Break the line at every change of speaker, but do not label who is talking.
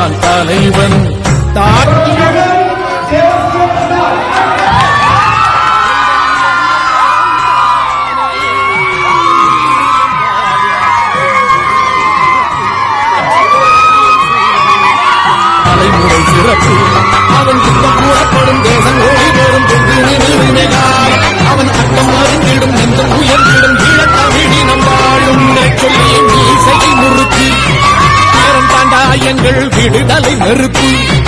வாழ்வான் தலைவன் தாய் தலைமுறை சிறப்பு அவன் குற்றம் கூறப்படும் தேசம் ஓடி வரும் உரிமையால் அவன் அக்கம் அறிந்திடும் நெஞ்சம் உயர்ந்திடும் ஈழத்தமிழினம் வாழும் சொல்லி நீ செய் முறுக்கு நேரம் தாண்டா எங்கள் விடுதலை நெருப்பு